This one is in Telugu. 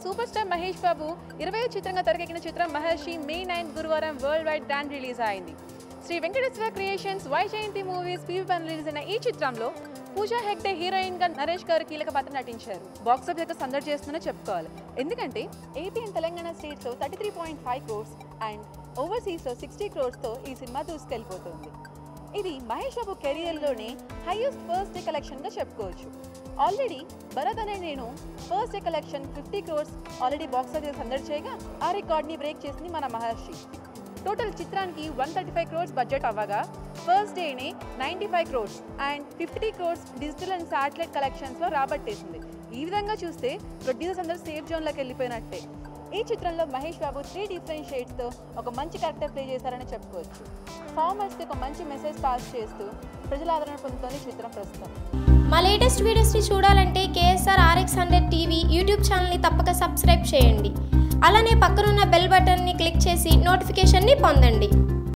సూపర్ స్టార్ మహేష్ బాబు ఇరవై చిత్రంగా తెరకెక్కిన చిత్రం మహర్షి మే నైన్ గురువారం వరల్డ్ వైడ్ గ్రాండ్ రిలీజ్ అయింది Sri Venkateswara creations Vyjayanthi movies PVP release అయిన ఈ చిత్రంలో పూజా హెగ్డే హీరోయిన్ గా నరేష్ గారు కీలక పాత్ర నటించారు బాక్స్ ఆఫీస్ యొక్క సందడి చేస్తుందని చెప్పుకోవాలి ఎందుకంటే ఏపీ అండ్ తెలంగాణ స్టేట్స్ లో thirty three point five crores and overseas లో సిక్స్టీ క్రోర్స్ తో ఈ సినిమా దూసుకెళ్ళిపోతుంది ఇది మహేష్ బాబు కెరియర్లోనే హైయెస్ట్ ఫస్ట్ డే కలెక్షన్గా చెప్పుకోవచ్చు already Bharat Ane Nenu first day collection fifty crores already box office సందడి చేయగా ఆ రికార్డ్ని బ్రేక్ చేసింది మన మహర్షి టోటల్ చిత్రానికి one thirty five crores budget అవ్వగా ఫస్ట్ డేనే ninety five crores and fifty crores digital and satellite కలెక్షన్స్లో రాబట్టేసింది ఈ విధంగా చూస్తే ప్రొడ్యూసర్స్ అందరూ సేఫ్ జోన్లోకి వెళ్ళిపోయినట్టే ఈ చిత్రంలో మహేష్ బాబు త్రీ డిఫరెంట్ షేడ్స్తో ఒక మంచి క్యారెక్టర్ ప్లే చేశారని చెప్పుకోవచ్చు ఫార్మర్స్కి ఒక మంచి మెసేజ్ పాస్ చేస్తూ ప్రజల ఆదరణ పొందుతోంది ఈ చిత్రం ప్రస్తుతం మా లేటెస్ట్ వీడియోస్ని చూడాలంటే KSR RX hundred TV YouTube ఛానల్ని తప్పక సబ్స్క్రైబ్ చేయండి అలానే పక్కనున్న బెల్ బటన్ని క్లిక్ చేసి నోటిఫికేషన్ని పొందండి